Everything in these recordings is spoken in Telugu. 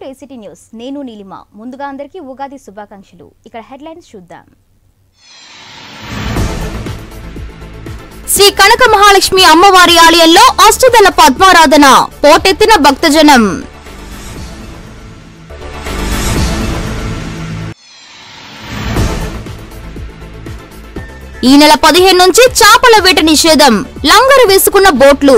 టు ఏసీటీ న్యూస్ నేను నీలిమ ముందుగా అందరికీ ఉగాది శుభాకాంక్షలు ఇక్కడ హెడ్లైన్స్ చూద్దాం శ్రీ కనక మహాలక్ష్మి అమ్మవారి ఆలయంలో అష్టదళ పద్మారాధన పోటెత్తిన భక్తజనం ఈ నెల పదిహేను నుంచి చేపల వేట నిషేధం లంగరు వేసుకున్న బోట్లు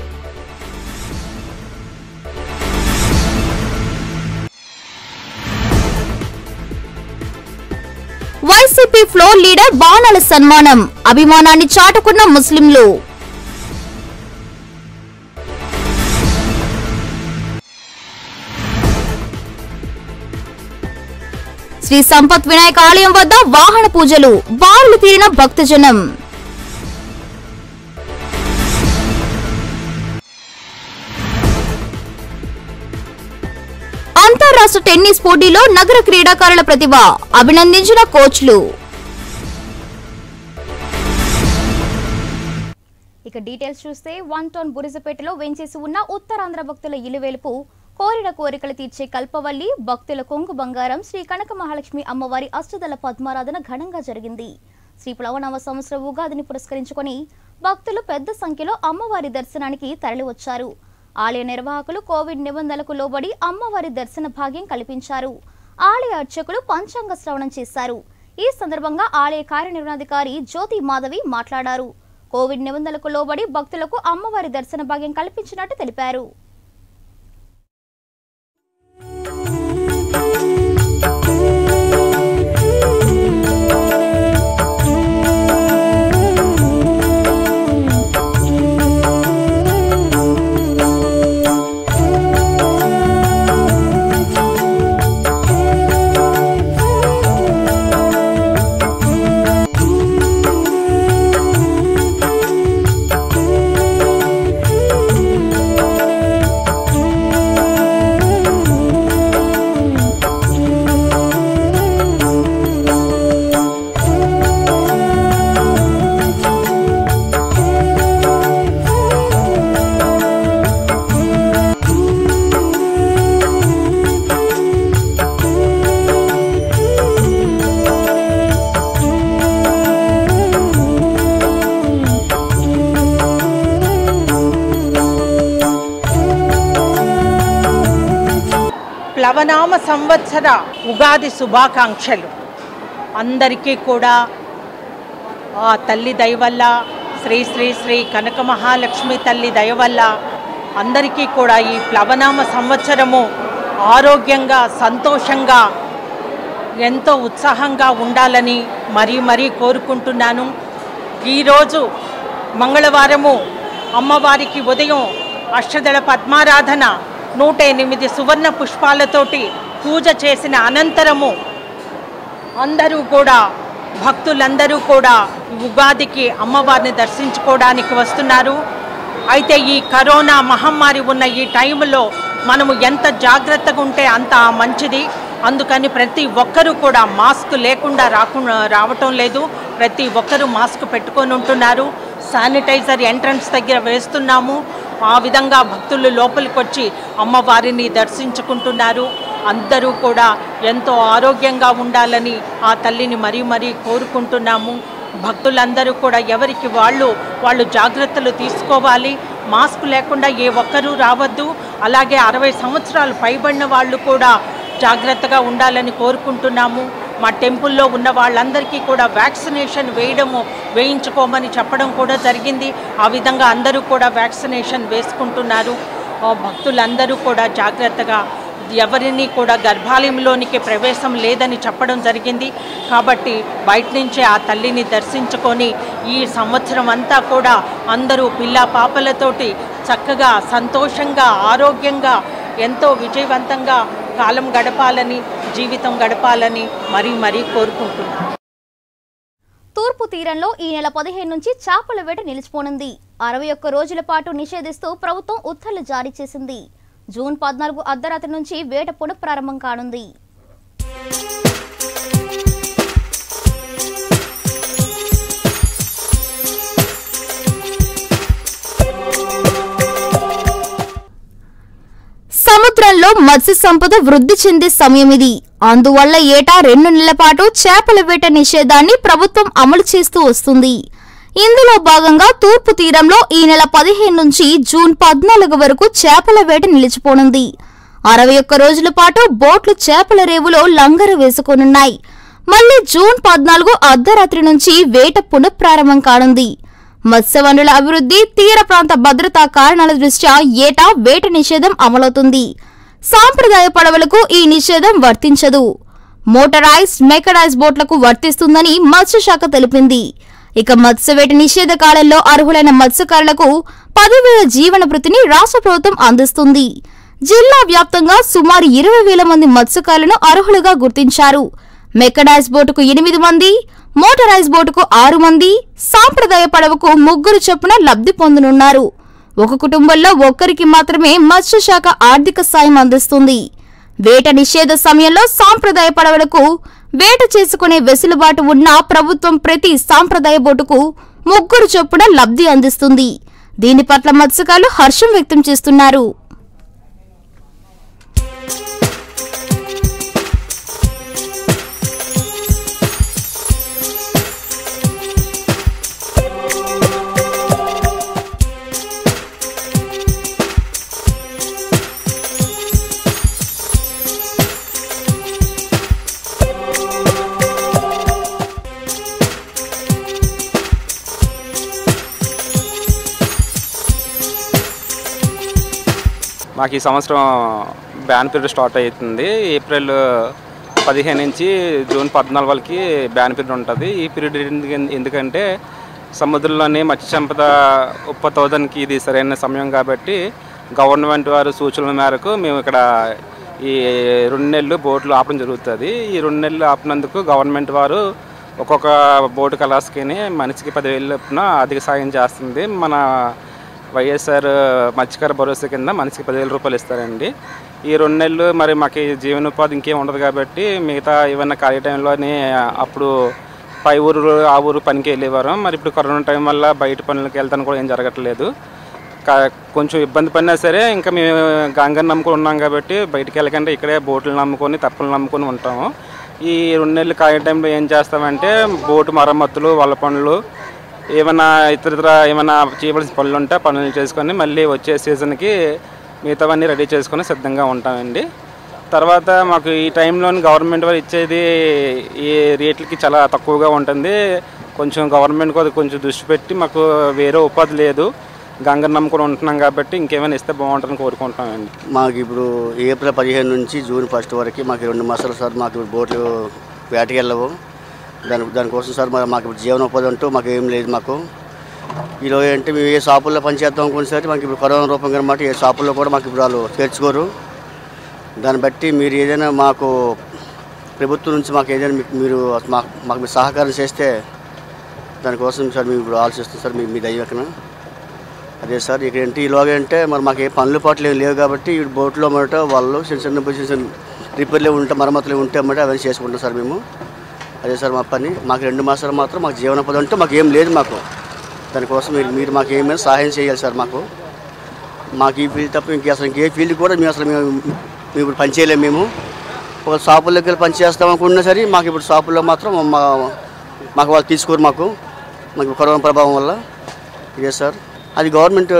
వైసీపీ ఫ్లోర్ లీడర్ బాణాల సన్మానం అభిమానాన్ని చాటుకున్న ముస్లింలు శ్రీ సంపత్ వినాయక ఆలయం వద్ద వాహన పూజలు బారులు తీరిన భక్తజనం అంతర్రాష్ట్ర టెన్నిస్ పోటీలో నగర క్రీడాకారుల ప్రతిభ అభినందించిన కోచ్లు ఇక డీటెయిల్స్ చూస్తే వన్ టౌన్ బురిజపేటలో వెంచేసి ఉన్న ఉత్తరాంధ్ర భక్తుల ఇలువేలుపు కోరిన కోరికలు తీర్చే కల్పవల్లి భక్తుల కొంగు బంగారం శ్రీ కనక మహాలక్ష్మి అమ్మవారి అష్టదళ పద్మారాధన ఘనంగా జరిగింది శ్రీ ప్లవనవ సంవత్సర ఉగాదిని పురస్కరించుకొని భక్తులు పెద్ద సంఖ్యలో అమ్మవారి దర్శనానికి తరలివచ్చారు ఆలయ నిర్వాహకులు కోవిడ్ నిబంధనలకు లోబడి అమ్మవారి దర్శన భాగ్యం కల్పించారు ఆలయ అర్చకులు పంచాంగ శ్రవణం చేశారు ఈ సందర్భంగా ఆలయ కార్యనిర్వహణాధికారి జ్యోతి మాధవి మాట్లాడారు కోవిడ్ నిబంధనలకు లోబడి భక్తులకు అమ్మవారి దర్శన భాగ్యం కల్పించినట్టు తెలిపారు ప్లవనామ సంవత్సర ఉగాది శుభాకాంక్షలు అందరికీ కూడా ఆ తల్లి దయ వల్ల శ్రీ శ్రీ శ్రీ కనక మహాలక్ష్మి తల్లి దయ వల్ల అందరికీ కూడా ఈ ప్లవనామ సంవత్సరము ఆరోగ్యంగా సంతోషంగా ఎంతో ఉత్సాహంగా ఉండాలని మరీ మరీ కోరుకుంటున్నాను ఈరోజు మంగళవారము అమ్మవారికి ఉదయం అష్టదళ పద్మారాధన నూట ఎనిమిది సువర్ణ పుష్పాలతోటి పూజ చేసిన అనంతరము అందరూ కూడా భక్తులందరూ కూడా ఉగాదికి అమ్మవారిని దర్శించుకోవడానికి వస్తున్నారు అయితే ఈ కరోనా మహమ్మారి ఉన్న ఈ టైంలో మనము ఎంత జాగ్రత్తగా ఉంటే అంత మంచిది అందుకని ప్రతి ఒక్కరూ కూడా మాస్క్ లేకుండా రాకుండా రావటం లేదు ప్రతి ఒక్కరూ మాస్క్ పెట్టుకొని ఉంటున్నారు శానిటైజర్ ఎంట్రన్స్ దగ్గర వేస్తున్నాము ఆ విధంగా భక్తులు లోపలికి వచ్చి అమ్మవారిని దర్శించుకుంటున్నారు అందరూ కూడా ఎంతో ఆరోగ్యంగా ఉండాలని ఆ తల్లిని మరీ మరీ కోరుకుంటున్నాము భక్తులందరూ కూడా ఎవరికి వాళ్ళు వాళ్ళు జాగ్రత్తలు తీసుకోవాలి మాస్క్ లేకుండా ఏ ఒక్కరూ రావద్దు అలాగే అరవై సంవత్సరాలు పైబడిన వాళ్ళు కూడా జాగ్రత్తగా ఉండాలని కోరుకుంటున్నాము మా టెంపుల్లో ఉన్న వాళ్ళందరికీ కూడా వ్యాక్సినేషన్ వేయడము వేయించుకోమని చెప్పడం కూడా జరిగింది ఆ విధంగా అందరూ కూడా వ్యాక్సినేషన్ వేసుకుంటున్నారు ఆ భక్తులందరూ కూడా జాగ్రత్తగా ఎవరిని కూడా గర్భాలయంలోనికి ప్రవేశం లేదని చెప్పడం జరిగింది కాబట్టి బయట నుంచే ఆ తల్లిని దర్శించుకొని ఈ సంవత్సరం అంతా కూడా అందరూ పిల్ల పాపలతోటి చక్కగా సంతోషంగా ఆరోగ్యంగా ఎంతో విజయవంతంగా కాలం గడపాలని జీవితం గడపాలని మరీ మరీ కోరుకుంటున్నాను తూర్పు తీరంలో ఈ నెల పదిహేను నుంచి చేపల వేట నిలిచిపోనుంది అరవై ఒక్క రోజుల పాటు నిషేధిస్తూ ప్రభుత్వం ఉత్తర్వులు జారీ చేసింది జూన్ పద్నాలుగు అర్ధరాత్రి నుంచి వేట పునఃప్రారంభం కానుంది సముద్రంలో జిల్లాలో మత్స్య సంపద వృద్ధి చెందే సమయం ఇది అందువల్ల ఏటా రెండు నెలల పాటు చేపల వేట నిషేధాన్ని ప్రభుత్వం అమలు చేస్తూ వస్తుంది ఇందులో భాగంగా తూర్పు తీరంలో ఈ నెల పదిహేను నుంచి జూన్ పద్నాలుగు వరకు చేపల వేట నిలిచిపోనుంది అరవై ఒక్క రోజుల పాటు బోట్లు చేపల రేవులో లంగరు వేసుకోనున్నాయి మళ్లీ జూన్ పద్నాలుగు అర్ధరాత్రి నుంచి వేట పునఃప్రారంభం కానుంది మత్స్యవనుల అభివృద్ధి తీర ప్రాంత భద్రతా కారణాల దృష్ట్యా ఏటా వేట నిషేధం అమలవుతుంది సాంప్రదాయ పడవలకు ఈ నిషేధం వర్తించదు మోటరైజ్డ్ మెకడైజ్ బోట్లకు వర్తిస్తుందని మత్స్యశాఖ తెలిపింది ఇక మత్స్యవేట నిషేధ కాలంలో అర్హులైన మత్స్యకారులకు పదివేల జీవన భృతిని రాష్ట్ర ప్రభుత్వం అందిస్తుంది జిల్లా వ్యాప్తంగా సుమారు ఇరవై వేల మంది మత్స్యకారులను అర్హులుగా గుర్తించారు మెకడైజ్ బోటుకు ఎనిమిది మంది మోటరైజ్ బోటుకు ఆరు మంది సాంప్రదాయ పడవకు ముగ్గురు చొప్పున లబ్ధి పొందనున్నారు ఒక కుటుంబంలో ఒక్కరికి మాత్రమే మత్స్యశాఖ ఆర్థిక సాయం అందిస్తుంది వేట నిషేధ సమయంలో సాంప్రదాయ పడవలకు వేట చేసుకునే వెసులుబాటు ఉన్న ప్రభుత్వం ప్రతి సాంప్రదాయ బోటుకు ముగ్గురు చొప్పున లబ్ధి అందిస్తుంది దీని పట్ల మత్స్యకారులు హర్షం వ్యక్తం చేస్తున్నారు మాకు ఈ సంవత్సరం బ్యాన్ పీరియడ్ స్టార్ట్ అవుతుంది ఏప్రిల్ పదిహేను నుంచి జూన్ పద్నాలుగు వరకు బ్యాన్ పీరియడ్ ఉంటుంది ఈ పీరియడ్ ఎందుకు- ఎందుకంటే సముద్రంలోని మత్స్య సంపద ఉత్పత్తి అవడానికి ఇది సరైన సమయం కాబట్టి గవర్నమెంట్ వారి సూచనల మేరకు మేము ఇక్కడ ఈ రెండు నెలలు బోట్లు ఆపడం జరుగుతుంది ఈ రెండు నెలలు ఆపినందుకు గవర్నమెంట్ వారు ఒక్కొక్క బోటు కలాస్కిని మనిషికి పదివేలు చొప్పున అధిక సాయం చేస్తుంది మన వైఎస్ఆర్ మత్స్యకార భరోసా కింద మనిషికి పదివేల రూపాయలు ఇస్తారండి ఈ రెండు నెలలు మరి మాకు ఈ జీవనోపాధి ఇంకేం ఉండదు కాబట్టి మిగతా ఏమన్నా ఖాళీ టైంలోనే అప్పుడు పై ఊరు ఆ ఊరు పనికి వెళ్ళేవారు మరి ఇప్పుడు కరోనా టైం వల్ల బయట పనులకు వెళ్తాను కూడా ఏం జరగట్లేదు కా- కొంచెం ఇబ్బంది పడినా సరే ఇంకా మేము గంగని నమ్ముకొని ఉన్నాం కాబట్టి బయటికి వెళ్ళకుండా ఇక్కడే బోట్లు నమ్ముకొని తప్పులు నమ్ముకొని ఉంటాము ఈ రెండు నెలలు ఖాళీ టైంలో ఏం చేస్తామంటే బోటు మరమ్మతులు వల్ల పనులు ఏమైనా ఇతర ఇతర ఏమైనా చేయవలసిన పనులు ఉంటే ఆ పనులు చేసుకొని మళ్ళీ వచ్చే సీజన్కి మిగతావన్నీ రెడీ చేసుకొని సిద్ధంగా ఉంటామండి తర్వాత మాకు ఈ టైంలోని గవర్నమెంట్ వారు ఇచ్చేది ఈ రేట్లకి చాలా తక్కువగా ఉంటుంది కొంచెం గవర్నమెంట్ కూడా కొంచెం దృష్టి పెట్టి మాకు వేరే ఉపాధి లేదు గంగ నమ్ముకొని ఉంటున్నాం కాబట్టి ఇంకేమైనా ఇస్తే బాగుంటుందని కోరుకుంటున్నామండి మాకు ఇప్పుడు ఏప్రిల్ పదిహేను నుంచి జూన్ ఫస్ట్ వరకు మాకు రెండు మాసాలు సార్ మాకు ఇప్పుడు బోట్లు వేటకి వెళ్ళవు దాని దానికోసం సార్ మరి మాకు ఇప్పుడు జీవనోపాధి అంటూ మాకు ఏం లేదు మాకు ఈలో అంటే మేము ఏ షాపుల్లో పనిచేద్దాం అనుకుని సరే మాకు ఇప్పుడు కరోనా రూపంగా అనమాట ఏ షాపుల్లో కూడా మాకు ఇప్పుడు వాళ్ళు చేర్చుకోరు దాన్ని బట్టి మీరు ఏదైనా మాకు ప్రభుత్వం నుంచి మాకు ఏదైనా మీకు మీరు మాకు మాకు మీరు సహకారం చేస్తే దానికోసం సార్ మేము ఇప్పుడు ఆలోచిస్తాం సార్ మీ మీ దయ్యకన అదే సార్ ఇక్కడ ఏంటి ఈలోగా అంటే మరి మాకు ఏ పనులు పాటలు ఏం లేవు కాబట్టి ఈ బోట్లో అన్నమాట వాళ్ళు చిన్న చిన్న చిన్న చిన్న రిపేర్లు ఉంటే మరమ్మతులు ఉంటే అన్నమాట అవన్నీ చేసుకుంటాం సార్ మేము అదే సార్ మా పని మాకు రెండు మాసాలు మాత్రం మాకు జీవనోపాధి అంటే మాకు ఏం లేదు మాకు దానికోసం మీరు మీరు మాకు ఏమైనా సహాయం చేయాలి సార్ మాకు మాకు ఈ ఫీల్డ్ తప్ప ఇంక అసలు ఇంకే ఫీల్డ్ కూడా మేము అసలు మేము మేము ఇప్పుడు పని చేయలేము మేము ఒక షాపుల దగ్గర పని చేస్తాం అనుకున్నా సరే మాకు ఇప్పుడు షాపుల్లో మాత్రం మా మాకు వాళ్ళు తీసుకోరు మాకు మాకు కరోనా ప్రభావం వల్ల ఇదే సార్ అది గవర్నమెంట్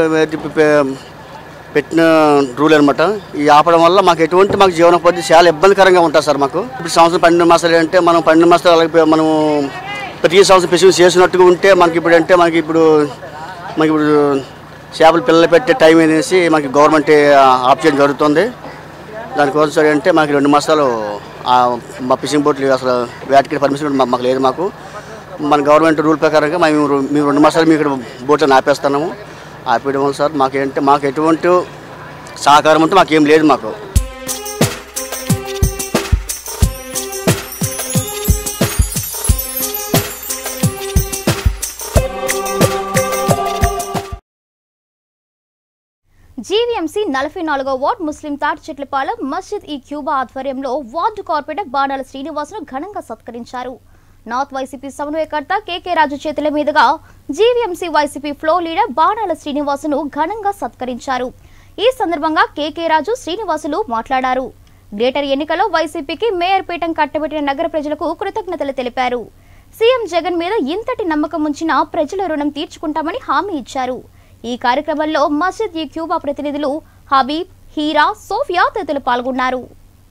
పెట్టిన రూల్ అనమాట ఈ ఆపడం వల్ల మాకు ఎటువంటి మాకు జీవనోపాధి చాలా ఇబ్బందికరంగా ఉంటుంది సార్ మాకు ఇప్పుడు సంవత్సరం పన్నెండు మాసాలు అంటే మనం పన్నెండు మాసాలు అలాగే మనం ప్రతి సంవత్సరం పెసి చేసినట్టుగా ఉంటే మనకి ఇప్పుడు అంటే మనకి ఇప్పుడు మనకి ఇప్పుడు చేపలు పిల్లలు పెట్టే టైం అనేసి మనకి గవర్నమెంట్ ఆప్ చేయడం జరుగుతుంది దానికోసం సరే అంటే మాకు రెండు మాసాలు ఆ, మా ఫిషింగ్ బోట్లు అసలు వేటకి పర్మిషన్ మా- మాకు లేదు మాకు మన గవర్నమెంట్ రూల్ ప్రకారంగా మేము రు- మేము రెండు మాసాలు మీ ఇక్కడ బోట్లను ఆపేస్తున్నాము ఆపేయడం వల్ల సార్ మాకేంటే మాకు ఎటువంటి సహకారం అంటే మాకేం లేదు మాకు జీవీఎంసీ నలభై నాలుగో వార్డ్ ముస్లిం తాటి చెట్లపాలెం మస్జిద్ ఈ క్యూబా ఆధ్వర్యంలో వార్డు కార్పొరేటర్ బాణాల శ్రీనివాసును ఘనంగా సత్కరించారు నార్త్ వైసీపీ సమన్వయకర్త కేకే రాజు చేతుల మీదుగా జీవీఎంసీ వైసీపీ ఫ్లో లీడర్ బాణాల శ్రీనివాసును ఘనంగా సత్కరించారు ఈ సందర్భంగా కేకే రాజు శ్రీనివాసులు మాట్లాడారు గ్రేటర్ ఎన్నికలో వైసీపీకి మేయర్ పీఠం కట్టబెట్టిన నగర ప్రజలకు కృతజ్ఞతలు తెలిపారు సీఎం జగన్ మీద ఇంతటి నమ్మకం ఉంచిన ప్రజల రుణం తీర్చుకుంటామని హామీ ఇచ్చారు ఈ కార్యక్రమంలో మసీద్ ఈ క్యూబా ప్రతినిధులు హబీబ్ హీరా సోఫియా తదితరులు పాల్గొన్నారు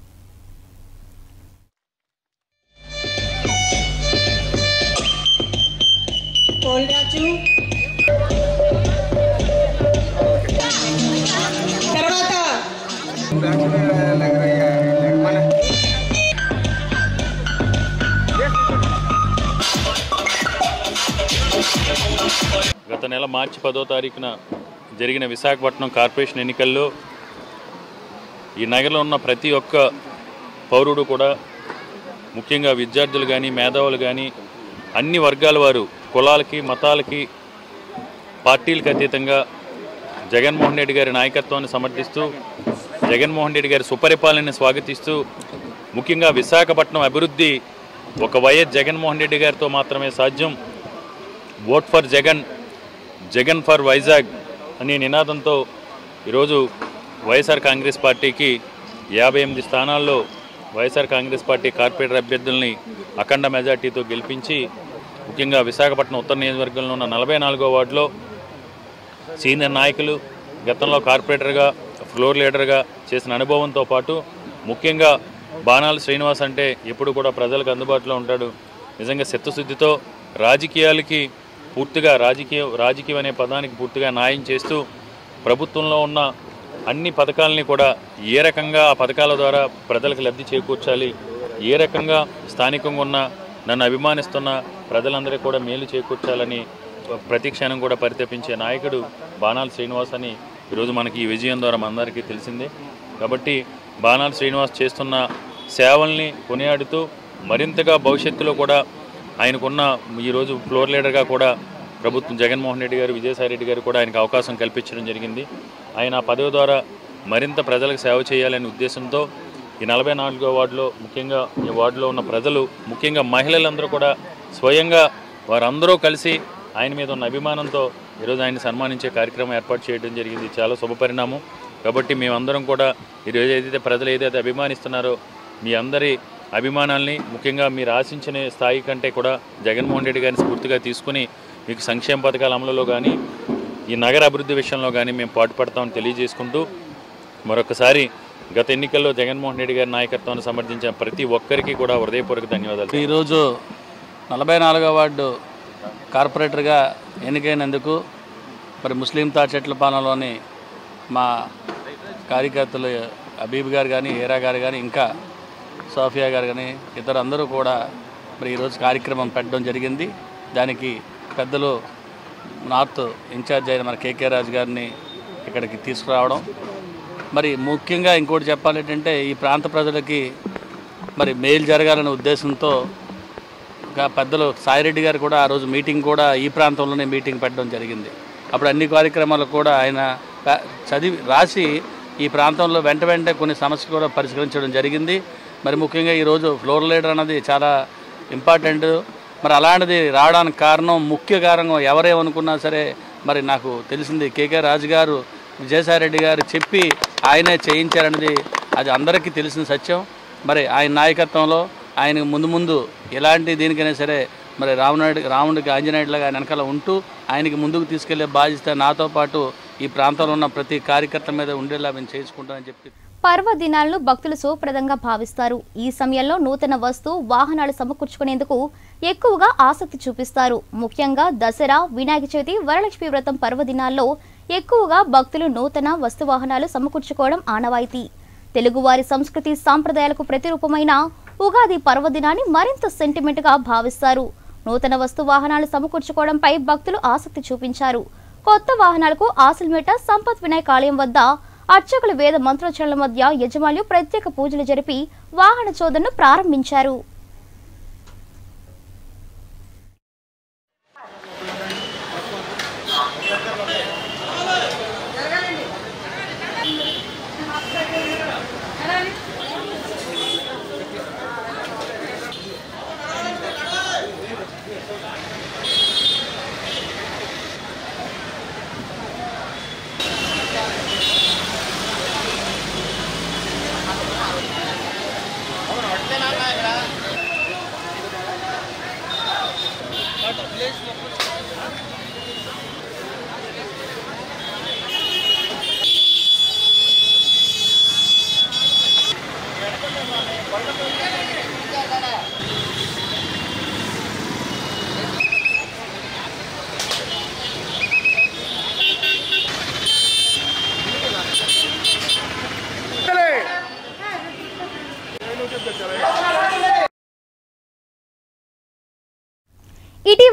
కోల్రాజు తర్వాత గత నెల మార్చి పదో తారీఖున జరిగిన విశాఖపట్నం కార్పొరేషన్ ఎన్నికల్లో ఈ నగరంలో ఉన్న ప్రతి ఒక్క పౌరుడు కూడా ముఖ్యంగా విద్యార్థులు కానీ మేధావులు కానీ అన్ని వర్గాల వారు కులాలకి మతాలకి పార్టీలకు అతీతంగా జగన్మోహన్ రెడ్డి గారి నాయకత్వాన్ని సమర్థిస్తూ జగన్మోహన్ రెడ్డి గారి సుపరిపాలనని స్వాగతిస్తూ ముఖ్యంగా విశాఖపట్నం అభివృద్ధి ఒక వైఎస్ జగన్మోహన్ రెడ్డి గారితో మాత్రమే సాధ్యం vote for Jagan Jagan for Vizag అనే నినాదంతో ఈరోజు వైఎస్ఆర్ కాంగ్రెస్ పార్టీకి యాభై ఎనిమిది స్థానాల్లో వైఎస్ఆర్ కాంగ్రెస్ పార్టీ కార్పొరేటర్ అభ్యర్థుల్ని అఖండ మెజార్టీతో గెలిపించి ముఖ్యంగా విశాఖపట్నం ఉత్తర నియోజకవర్గంలో ఉన్న నలభై నాలుగో వార్డులో సీనియర్ నాయకులు గతంలో కార్పొరేటర్గా ఫ్లోర్ లీడర్గా చేసిన అనుభవంతో పాటు ముఖ్యంగా బాణాల శ్రీనివాస్ అంటే ఎప్పుడు కూడా ప్రజలకు అందుబాటులో ఉంటాడు నిజంగా చిత్తశుద్ధితో రాజకీయాలకి పూర్తిగా రాజకీయ రాజకీయం అనే పదానికి పూర్తిగా న్యాయం చేస్తూ ప్రభుత్వంలో ఉన్న అన్ని పథకాలని కూడా ఏ రకంగా ఆ పథకాల ద్వారా ప్రజలకు లబ్ధి చేకూర్చాలి ఏ రకంగా స్థానికంగా ఉన్న నన్ను అభిమానిస్తున్న ప్రజలందరికీ కూడా మేలు చేకూర్చాలని ప్రతి క్షణం కూడా పరితపించే నాయకుడు బాణాల శ్రీనివాస్ అని ఈరోజు మనకి ఈ విజయం ద్వారా మనందరికీ తెలిసిందే కాబట్టి బాణాల శ్రీనివాస్ చేస్తున్న సేవల్ని కొనియాడుతూ మరింతగా భవిష్యత్తులో కూడా ఆయనకున్న ఈరోజు ఫ్లోర్ లీడర్గా కూడా ప్రభుత్వం జగన్మోహన్ రెడ్డి గారు విజయసాయి రెడ్డి గారు కూడా ఆయనకు అవకాశం కల్పించడం జరిగింది ఆయన ఆ పదవి ద్వారా మరింత ప్రజలకు సేవ చేయాలనే ఉద్దేశంతో ఈ నలభై నాలుగో వార్డులో ముఖ్యంగా ఈ వార్డులో ఉన్న ప్రజలు ముఖ్యంగా మహిళలందరూ కూడా స్వయంగా వారందరూ కలిసి ఆయన మీద ఉన్న అభిమానంతో ఈరోజు ఆయన సన్మానించే కార్యక్రమం ఏర్పాటు చేయడం జరిగింది చాలా శుభపరిణామం కాబట్టి మేమందరం కూడా ఈరోజు ఏదైతే ప్రజలు ఏదైతే అభిమానిస్తున్నారో మీ అందరి అభిమానాల్ని ముఖ్యంగా మీరు ఆశించిన స్థాయి కంటే కూడా జగన్మోహన్ రెడ్డి గారిని స్ఫూర్తిగా తీసుకుని మీకు సంక్షేమ పథకాల అమలులో కానీ ఈ నగర అభివృద్ధి విషయంలో కానీ మేము పాటుపడతామని తెలియజేసుకుంటూ మరొకసారి గత ఎన్నికల్లో జగన్మోహన్ రెడ్డి గారి నాయకత్వాన్ని సమర్థించిన ప్రతి ఒక్కరికి కూడా హృదయపూర్వక ధన్యవాదాలు ఈరోజు నలభై నాలుగో వార్డు కార్పొరేటర్గా ఎన్నికైనందుకు మరి ముస్లిం తాచెట్లపాలెంలోని మా కార్యకర్తలు అబీబ్ గారు కానీ హీరా గారు కానీ ఇంకా సోఫియా గారు కానీ ఇతరు అందరూ కూడా మరి ఈరోజు కార్యక్రమం పెట్టడం జరిగింది దానికి పెద్దలు నార్త్ ఇన్ఛార్జ్ అయిన మన కేకే రాజు గారిని ఇక్కడికి తీసుకురావడం మరి ముఖ్యంగా ఇంకోటి చెప్పాలంటే ఈ ప్రాంత ప్రజలకి మరి మేలు జరగాలనే ఉద్దేశంతో ఇంకా పెద్దలు సాయిరెడ్డి గారు కూడా ఆ రోజు మీటింగ్ కూడా ఈ ప్రాంతంలోనే మీటింగ్ పెట్టడం జరిగింది అప్పుడు అన్ని కార్యక్రమాలకు కూడా ఆయన ప- చదివి రాసి ఈ ప్రాంతంలో వెంట వెంటనే కొన్ని సమస్యలు కూడా పరిష్కరించడం జరిగింది మరి ముఖ్యంగా ఈరోజు ఫ్లోర్ లీడర్ అన్నది చాలా ఇంపార్టెంట్ మరి అలాంటిది రావడానికి కారణం ముఖ్య కారణం ఎవరేమనుకున్నా సరే మరి నాకు తెలిసింది కేకే రాజు గారు విజయసాయిరెడ్డి గారు చెప్పి ఆయనే చేయించారన్నది అది అందరికీ తెలిసిన సత్యం మరి ఆయన నాయకత్వంలో ఆయన ముందు ముందు ఎలాంటి దీనికైనా సరే మరి రావణుడి రావణుడికి ఆంజనేయుడిలాగా ఆయన వెనకాల ఉంటూ ఆయనకి ముందుకు తీసుకెళ్లే బాధ్యత నాతో పాటు ఈ ప్రాంతంలో ఉన్న ప్రతి కార్యకర్త మీద ఉండేలా మేము చేసుకుంటామని చెప్పి పర్వదినాలను భక్తులు శుభప్రదంగా భావిస్తారు ఈ సమయంలో నూతన వస్తు వాహనాలు సమకూర్చుకునేందుకు ఎక్కువగా ఆసక్తి చూపిస్తారు ముఖ్యంగా దసరా వినాయక చవితి వరలక్ష్మి వ్రతం పర్వదినాల్లో ఎక్కువగా భక్తులు నూతన వస్తు వాహనాలు సమకూర్చుకోవడం ఆనవాయితీ తెలుగువారి సంస్కృతి సాంప్రదాయాలకు ప్రతిరూపమైన ఉగాది పర్వదినాన్ని మరింత సెంటిమెంట్ గా భావిస్తారు నూతన వస్తు వాహనాలు సమకూర్చుకోవడంపై భక్తులు ఆసక్తి చూపించారు కొత్త వాహనాలకు ఆసిల్మేట సంపత్ వినాయక ఆలయం వద్ద అర్చకుల వేద మంత్రోచ్చరణల మధ్య యజమానులు ప్రత్యేక పూజలు జరిపి వాహన చోదనను ప్రారంభించారు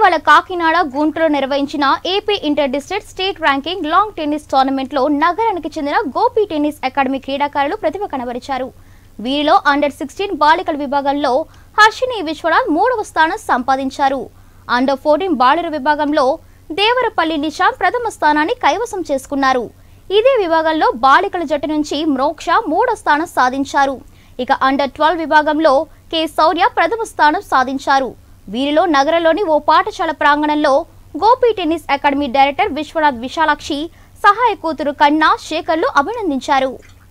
ఇటీవల కాకినాడ గుంటూరు నిర్వహించిన AP inter district state ranking lawn tennis టోర్నమెంట్లో నగరానికి చెందిన గోపి టెన్నిస్ అకాడమీ క్రీడాకారులు ప్రతిభ కనబరిచారు వీరిలో అండర్ సిక్స్టీన్ బాలికల విభాగంలో హర్షిని విశ్వనాథ్ మూడవ స్థానం సంపాదించారు అండర్ ఫోర్టీన్ బాలుర విభాగంలో దేవరపల్లి నిషాంత్ ప్రథమ స్థానాన్ని కైవసం చేసుకున్నారు ఇదే విభాగంలో బాలికల జట్టు నుంచి మోక్ష మూడో స్థానం సాధించారు ఇక అండర్ ట్వెల్వ్ విభాగంలో కె శౌర్య ప్రథమ స్థానం సాధించారు వీరిలో నగరంలోని ఓ పాఠశాల ప్రాంగణంలో Gopi tennis academy director Vishwanath Vishalakshi సహాయ కూతురు కన్నా శేఖర్లు అభినందించారు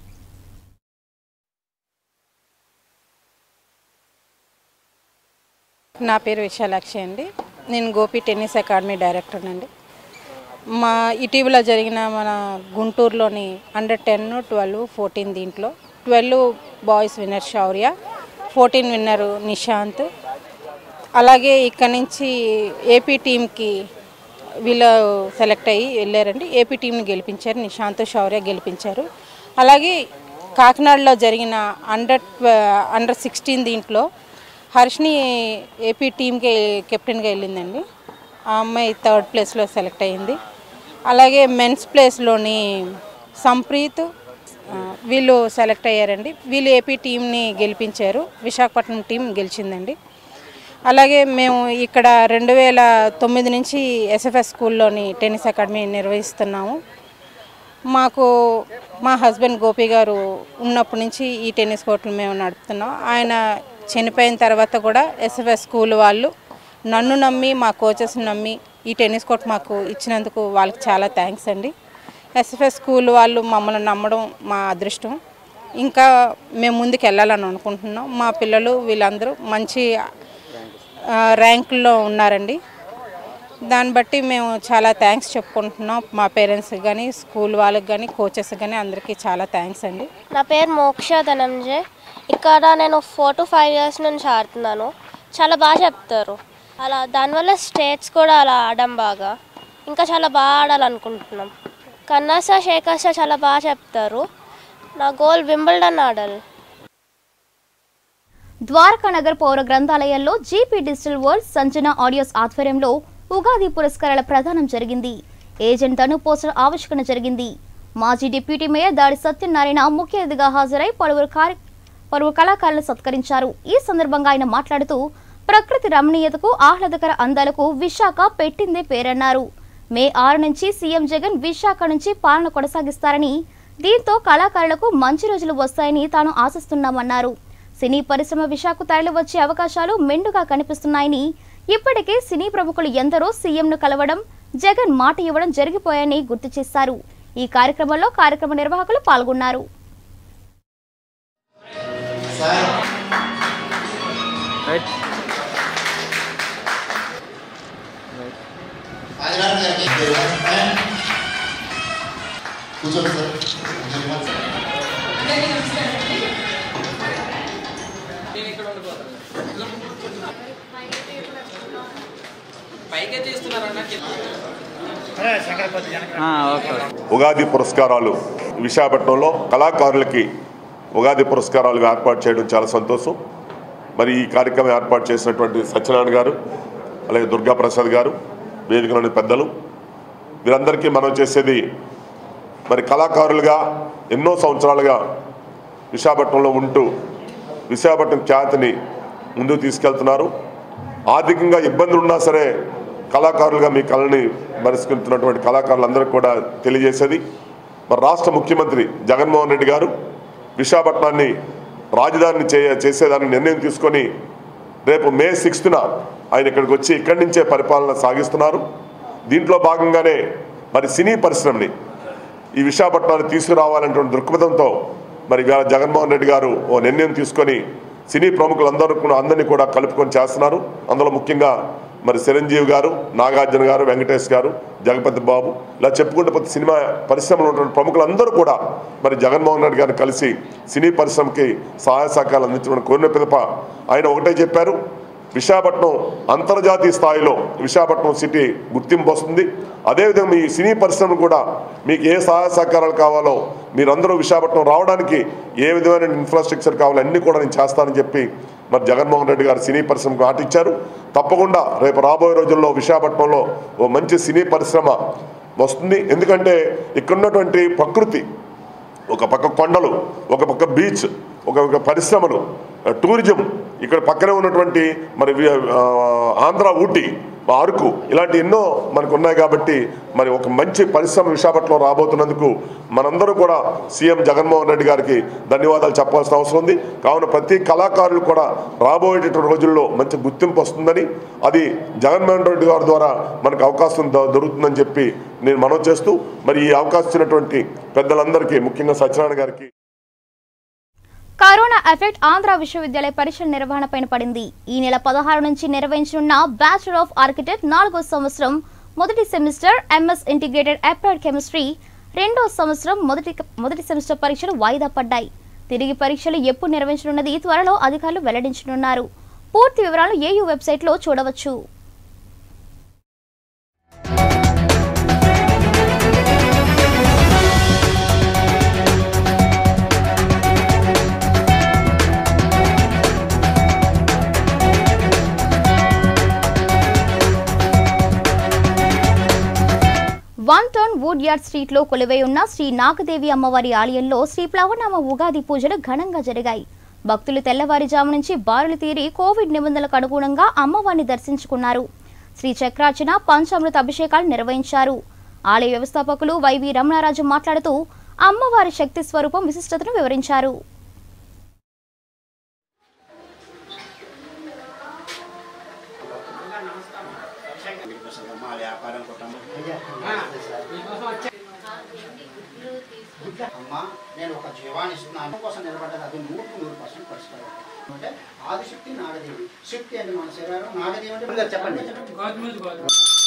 నా పేరు విశాలాక్షి అండి నేను గోపి టెన్నిస్ అకాడమీ డైరెక్టర్ అండి మా ఇటీవల జరిగిన మన గుంటూరులోని అండర్ టెన్ ట్వెల్వ్ ఫోర్టీన్ దీంట్లో twelve boys winner Shaurya fourteen winner Nishant అలాగే ఇక్కడ నుంచి ఏపీ టీంకి వీళ్ళు సెలెక్ట్ అయ్యి వెళ్ళారండి ఏపీ టీంని గెలిపించారు నిశాంత్ శౌర్య గెలిపించారు అలాగే కాకినాడలో జరిగిన అండర్ అండర్ సిక్స్టీన్ దీంట్లో హర్షిని ఏపీ టీంకి కెప్టెన్గా వెళ్ళిందండి ఆ అమ్మాయి థర్డ్ ప్లేస్లో సెలెక్ట్ అయ్యింది అలాగే మెన్స్ ప్లేస్లోని సంప్రీత్ ఆ, వీళ్ళు సెలెక్ట్ అయ్యారండి వీళ్ళు ఏపీ టీంని గెలిపించారు విశాఖపట్నం టీం గెలిచిందండి అలాగే మేము ఇక్కడ రెండు వేల తొమ్మిది నుంచి ఎస్ఎఫ్ఎస్ స్కూల్లోని టెన్నిస్ అకాడమీ నిర్వహిస్తున్నాము మాకు మా హస్బెండ్ గోపి గారు ఉన్నప్పటి నుంచి ఈ టెన్నిస్ కోర్టులు మేము నడుపుతున్నాం ఆయన చనిపోయిన తర్వాత కూడా ఎస్ఎఫ్ఎస్ స్కూల్ వాళ్ళు నన్ను నమ్మి మా కోచెస్ని నమ్మి ఈ టెన్నిస్ కోర్ట్ మాకు ఇచ్చినందుకు వాళ్ళకి చాలా థ్యాంక్స్ అండి ఎస్ఎఫ్ఎస్ స్కూల్ వాళ్ళు మమ్మల్ని నమ్మడం మా అదృష్టం ఇంకా మేము ముందుకు వెళ్ళాలని అనుకుంటున్నాం మా పిల్లలు వీళ్ళందరూ మంచి ఆ, ర్యాంకుల్లో ఉన్నారండి దాన్ని బట్టి మేము చాలా థ్యాంక్స్ చెప్పుకుంటున్నాం మా పేరెంట్స్కి కానీ స్కూల్ వాళ్ళకి కానీ కోచెస్ కానీ అందరికీ చాలా థ్యాంక్స్ అండి నా పేరు మోక్ష ధనంజయ్ ఇక్కడ నేను ఫోర్ టు ఫైవ్ ఇయర్స్ నుంచి ఆడుతున్నాను చాలా బాగా చెప్తారు అలా దానివల్ల స్టేట్స్ కూడా అలా ఆడడం బాగా ఇంకా చాలా బాగా ఆడాలనుకుంటున్నాం కన్నాస శేఖర్స చాలా బాగా చెప్తారు నా గోల్ వింబల్డన్ ఆడాలి ద్వారకా నగర్ పౌర గ్రంథాలయంలో GP digital world Sanjana audios ఆధ్వర్యంలో ఉగాది పురస్కారాల ప్రదానం జరిగింది ఏజెంట్ తను పోస్టర్ ఆవిష్కరణ జరిగింది మాజీ డిప్యూటీ మేయర్ దాడి సత్యనారాయణ ముఖ్య అతిథిగా హాజరై పలువురు కార్య పలువురు కళాకారులను సత్కరించారు ఈ సందర్భంగా ఆయన మాట్లాడుతూ ప్రకృతి రమణీయతకు ఆహ్లాదకర అందాలకు విశాఖ పెట్టిందే పేరన్నారు మే ఆరు నుంచి సీఎం జగన్ విశాఖ నుంచి పాలన కొనసాగిస్తారని దీంతో కళాకారులకు మంచి రోజులు వస్తాయని తాను ఆశిస్తున్నామన్నారు సినీ పరిశ్రమ విశాఖ తరలి వచ్చే అవకాశాలు మెండుగా కనిపిస్తున్నాయని ఇప్పటికే సినీ ప్రముఖులు ఎందరో సీఎంను కలవడం జగన్ మాట ఇవ్వడం జరిగిపోయాయని గుర్తు చేశారు ఈ కార్యక్రమంలో కార్యక్రమ నిర్వాహకులు పాల్గొన్నారు ఉగాది పురస్కారాలు విశాఖపట్నంలో కళాకారులకి ఉగాది పురస్కారాలు ఏర్పాటు చేయడం చాలా సంతోషం మరి ఈ కార్యక్రమం ఏర్పాటు చేసినటువంటి సత్యనారాయణ గారు అలాగే దుర్గా ప్రసాద్ గారు వేదికలోని పెద్దలు వీరందరికీ మనం చేసేది మరి కళాకారులుగా ఎన్నో సంవత్సరాలుగా విశాఖపట్నంలో ఉంటూ విశాఖపట్నం ఖ్యాతిని ముందుకు తీసుకెళ్తున్నారు ఆర్థికంగా ఇబ్బందులు ఉన్నా సరే కళాకారులుగా మీ కళని మరుసుకుంటున్నటువంటి కళాకారులందరికీ కూడా తెలియజేసేది మరి రాష్ట్ర ముఖ్యమంత్రి జగన్మోహన్ రెడ్డి గారు విశాఖపట్నాన్ని రాజధానిని చేయ చేసేదాన్ని నిర్ణయం తీసుకొని రేపు మే సిక్స్త్న ఆయన ఇక్కడికి వచ్చి ఇక్కడి నుంచే పరిపాలన సాగిస్తున్నారు దీంట్లో భాగంగానే మరి సినీ పరిశ్రమని ఈ విశాఖపట్నాన్ని తీసుకురావాలనేటువంటి దృక్పథంతో మరి ఇవాళ జగన్మోహన్ రెడ్డి గారు ఓ నిర్ణయం తీసుకొని సినీ ప్రముఖులందరూ కూడా అందరినీ కూడా కలుపుకొని చేస్తున్నారు అందులో ముఖ్యంగా మరి చిరంజీవి గారు నాగార్జున గారు వెంకటేష్ గారు జగపతి బాబు ఇలా చెప్పుకుంటే ప్రతి సినిమా పరిశ్రమలో ఉన్నటువంటి ప్రముఖులందరూ కూడా మరి జగన్మోహన్ రెడ్డి గారిని కలిసి సినీ పరిశ్రమకి సహాయ సహకారాలు అందించమని కోరిన పిదప ఆయన ఒకటే చెప్పారు విశాఖపట్నం అంతర్జాతీయ స్థాయిలో విశాఖపట్నం సిటీ గుర్తింపు వస్తుంది అదేవిధంగా మీ సినీ పరిశ్రమ కూడా మీకు ఏ సహాయ సహకారాలు కావాలో మీరందరూ విశాఖపట్నం రావడానికి ఏ విధమైన ఇన్ఫ్రాస్ట్రక్చర్ కావాలో అన్నీ కూడా నేను చేస్తానని చెప్పి మరి జగన్మోహన్ రెడ్డి గారు సినీ పరిశ్రమకు మాట ఇచ్చారు తప్పకుండా రేపు రాబోయే రోజుల్లో విశాఖపట్నంలో ఓ మంచి సినీ పరిశ్రమ వస్తుంది ఎందుకంటే ఇక్కడ ఉన్నటువంటి ప్రకృతి ఒక పక్క కొండలు ఒక పక్క బీచ్ ఒక పక్క పరిశ్రమలు టూరిజం ఇక్కడ పక్కనే ఉన్నటువంటి మరి వి- ఆ, ఆంధ్ర ఊటీ అరకు ఇలాంటి ఎన్నో మనకు ఉన్నాయి కాబట్టి మరి ఒక మంచి పరిశ్రమ విశాఖపట్నంలో రాబోతున్నందుకు మనందరూ కూడా సీఎం జగన్మోహన్ రెడ్డి గారికి ధన్యవాదాలు చెప్పాల్సిన అవసరం ఉంది కావున ప్రతి కళాకారులు కూడా రాబోయేటటువంటి రోజుల్లో మంచి గుర్తింపు వస్తుందని అది జగన్మోహన్ రెడ్డి గారి ద్వారా మనకు అవకాశం ద- దొరుకుతుందని చెప్పి నేను మనవి చేస్తూ మరి ఈ అవకాశం ఇచ్చినటువంటి పెద్దలందరికీ ముఖ్యంగా సత్యనారాయణ గారికి కరోనా ఎఫెక్ట్ ఆంధ్ర విశ్వవిద్యాలయ పరీక్షల నిర్వహణపైన పడింది ఈ నెల పదహారు నుంచి నిర్వహించనున్న బ్యాచులర్ ఆఫ్ ఆర్కిటెక్ట్ నాలుగో సంవత్సరం మొదటి semester MS integrated applied chemistry రెండో సంవత్సరం మొదటి మొదటి సెమిస్టర్ పరీక్షలు వాయిదా పడ్డాయి తిరిగి పరీక్షలు ఎప్పుడు నిర్వహించనున్నది త్వరలో అధికారులు వెల్లడించనున్నారు పూర్తి వివరాలు ఏయూ వెబ్సైట్లో చూడవచ్చు one town wood yard street లో కొలువై ఉన్న శ్రీ నాగదేవి అమ్మవారి ఆలయంలో శ్రీ ప్లవనామ ఉగాది పూజలు ఘనంగా జరిగాయి భక్తులు తెల్లవారుజాము నుంచి బారులు తీరి కోవిడ్ నిబంధనలకు అనుగుణంగా అమ్మవారిని దర్శించుకున్నారు శ్రీ చక్రార్చన పంచామృత అభిషేకాలు నిర్వహించారు ఆలయ వ్యవస్థాపకులు వైవి రమణారాజు మాట్లాడుతూ అమ్మవారి శక్తి స్వరూపం విశిష్టతను వివరించారు అమ్మా నేను ఒక జీవాన్ని ఇస్తున్నాను కోసం నిలబడ్డది అది నూరు నూరు పర్సెంట్ పరిష్కారం అంటే ఆదిశక్తి నాగదేవి శక్తి అంటే మన శరీరం నాగదేవి అంటే మీరు చెప్పండి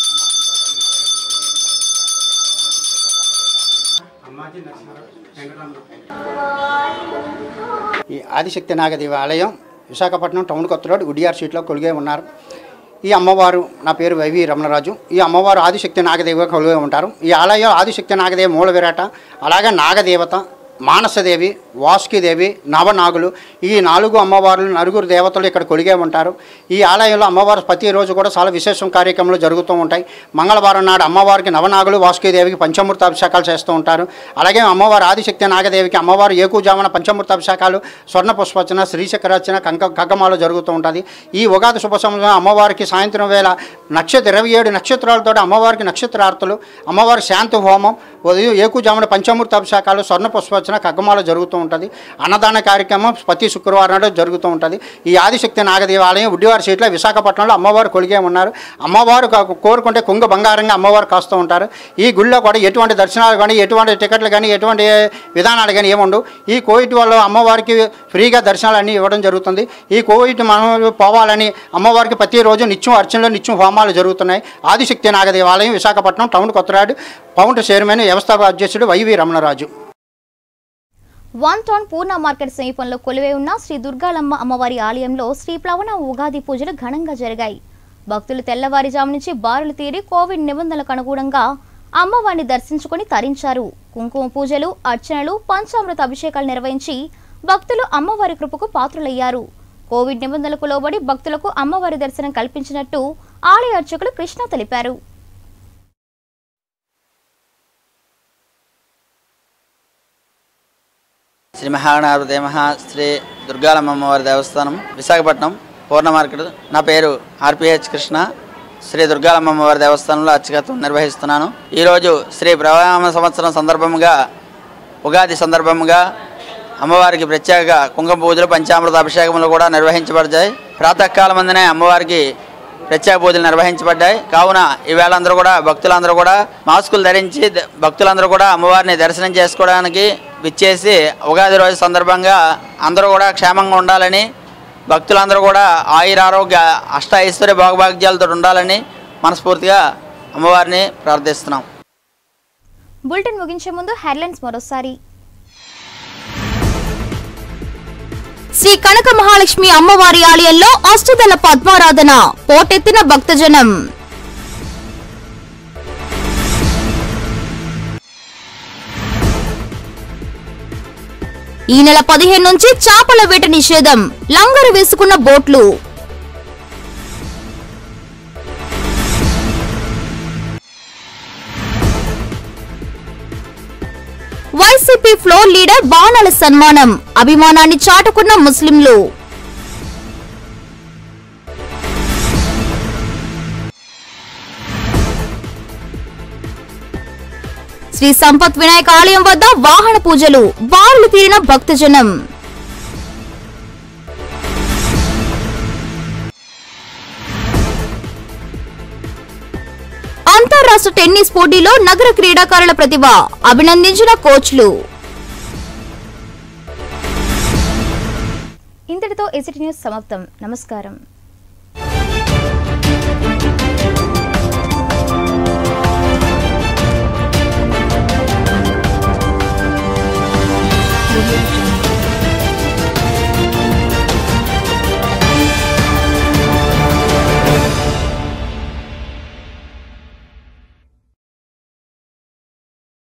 ఈ ఆదిశక్తి నాగదేవి ఆలయం విశాఖపట్నం టౌన్ కొత్త రోడ్ ఉడియార్ స్ట్రీట్లో కొలిగే ఉన్నారు ఈ అమ్మవారు నా పేరు వైవి రమణరాజు ఈ అమ్మవారు ఆదిశక్తి నాగదేవిగా కొలువై ఉంటారు ఈ ఆలయం ఆదిశక్తి నాగదేవి మూల విరాట అలాగే నాగదేవత మానసదేవి వాసుకిదేవి నవనాగులు ఈ నాలుగు అమ్మవార్లు నలుగురు దేవతలు ఇక్కడ కొలిగే ఉంటారు ఈ ఆలయంలో అమ్మవారు ప్రతిరోజు కూడా చాలా విశేషం కార్యక్రమాలు జరుగుతూ ఉంటాయి మంగళవారం నాడు అమ్మవారికి నవనాగులు వాసుకిదేవికి పంచమూర్త అభిషేకాలు చేస్తూ ఉంటారు అలాగే అమ్మవారు ఆదిశక్తి నాగదేవికి అమ్మవారు ఏకుజామున పంచమూర్త అభిషేకాలు స్వర్ణ పుష్పర్చన శ్రీచక్రార్చన కంక కగ్గమాలు జరుగుతూ ఉంటుంది ఈ ఉగాది శుభ సంవత్సరం అమ్మవారికి సాయంత్రం వేళ నక్షత్ర ఇరవై ఏడు నక్షత్రాలతో అమ్మవారికి నక్షత్రార్తులు అమ్మవారి శాంతి హోమం ఉదయం ఏకుజామున పంచమూర్త అభిషేకాలు స్వర్ణ పుష్పర్చన కగ్గమాలు జరుగుతూ ఉంటుంది అన్నదాన కార్యక్రమం ప్రతి శుక్రవారం నాడు జరుగుతూ ఉంటుంది ఈ ఆదిశక్తి నాగదేవి ఆలయం ఉడ్డివారి సీట్లో విశాఖపట్నంలో అమ్మవారు కొలిగే ఉన్నారు అమ్మవారు కా- కోరుకుంటే కుంగ బంగారంగా అమ్మవారు కాస్తూ ఉంటారు ఈ గుళ్ళో కూడా ఎటువంటి దర్శనాలు కానీ ఎటువంటి టికెట్లు కానీ ఎటువంటి విధానాలు కానీ ఏముండవు ఈ కోవిడ్ వల్ల అమ్మవారికి ఫ్రీగా దర్శనాలు అన్నీ ఇవ్వడం జరుగుతుంది ఈ కోవిడ్ మనం పోవాలని అమ్మవారికి ప్రతిరోజు నిత్యం అర్చనలో నిత్యం హోమాలు జరుగుతున్నాయి ఆదిశక్తి నాగదేవి ఆలయం విశాఖపట్నం టౌన్ కొత్తరాడు పౌండ్ చైర్మన్ వ్యవస్థాపక అధ్యక్షుడు YV Ramanaraju one town Purna market సమీపంలో కొలువై ఉన్న శ్రీ దుర్గాలమ్మ అమ్మవారి ఆలయంలో శ్రీ ప్లవన ఉగాది పూజలు ఘనంగా జరిగాయి భక్తులు తెల్లవారుజాము నుంచి బారులు తీరి కోవిడ్ నిబంధనలకు అనుగుణంగా అమ్మవారిని దర్శించుకొని తరించారు కుంకుమ పూజలు అర్చనలు పంచామృత అభిషేకాలు నిర్వహించి భక్తులు అమ్మవారి కృపకు పాత్రులయ్యారు కోవిడ్ నిబంధనలకు లోబడి భక్తులకు అమ్మవారి దర్శనం కల్పించినట్టు ఆలయ అర్చకులు కృష్ణ తెలిపారు శ్రీ మహాగణాధిపతి మహా శ్రీ దుర్గాలమ్మ అమ్మవారి దేవస్థానం విశాఖపట్నం పూర్ణ మార్కెట్ నా పేరు ఆర్పిహెచ్ కృష్ణ శ్రీ దుర్గాలమ్మ అమ్మవారి దేవస్థానంలో అర్చకత్వం నిర్వహిస్తున్నాను ఈరోజు శ్రీ ప్రవామ సంవత్సరం సందర్భంగా ఉగాది సందర్భంగా అమ్మవారికి ప్రత్యేక కుంకుమ పూజలు పంచామృత అభిషేకములు కూడా నిర్వహించబడతాయి ప్రాతకాలం మందినే అమ్మవారికి ప్రత్యేక పూజలు నిర్వహించబడ్డాయి కావున ఈవేళ అందరూ కూడా భక్తులందరూ కూడా మాస్కులు ధరించి ద- భక్తులందరూ కూడా అమ్మవారిని దర్శనం చేసుకోవడానికి విచ్చేసి ఉగాది రోజు సందర్భంగా అందరూ కూడా క్షేమంగా ఉండాలని భక్తులందరూ కూడా ఆయురారోగ్య అష్ట ఐశ్వర్య భోగభాగ్యాలతో ఉండాలని మనస్ఫూర్తిగా అమ్మవారిని ప్రార్థిస్తున్నాం బులెటిన్ ముగించే ముందు హెడ్లైన్స్ మరోసారి శ్రీ కనక మహాలక్ష్మి అమ్మవారి ఆలయంలో అష్టదల పద్మారాధన పోటెత్తిన భక్తజనం ఈ నెల పదిహేను నుంచి చేపల వేట నిషేధం లంగరు వేసుకున్న బోట్లు వైసీపీ ఫ్లోర్ లీడర్ బాణాల సన్మానం అభిమానాన్ని చాటుకున్న ముస్లింలు శ్రీ సంపత్ వినాయక ఆలయం వద్ద వాహన పూజలు బారులు తీరిన భక్తజనం అంతర్రాష్ట్ర టెన్నిస్ పోటీలో నగర క్రీడాకారుల ప్రతిభ అభినందించిన కోచ్లు ఇంతటితో ఎసిటీ న్యూస్ సమాప్తం నమస్కారం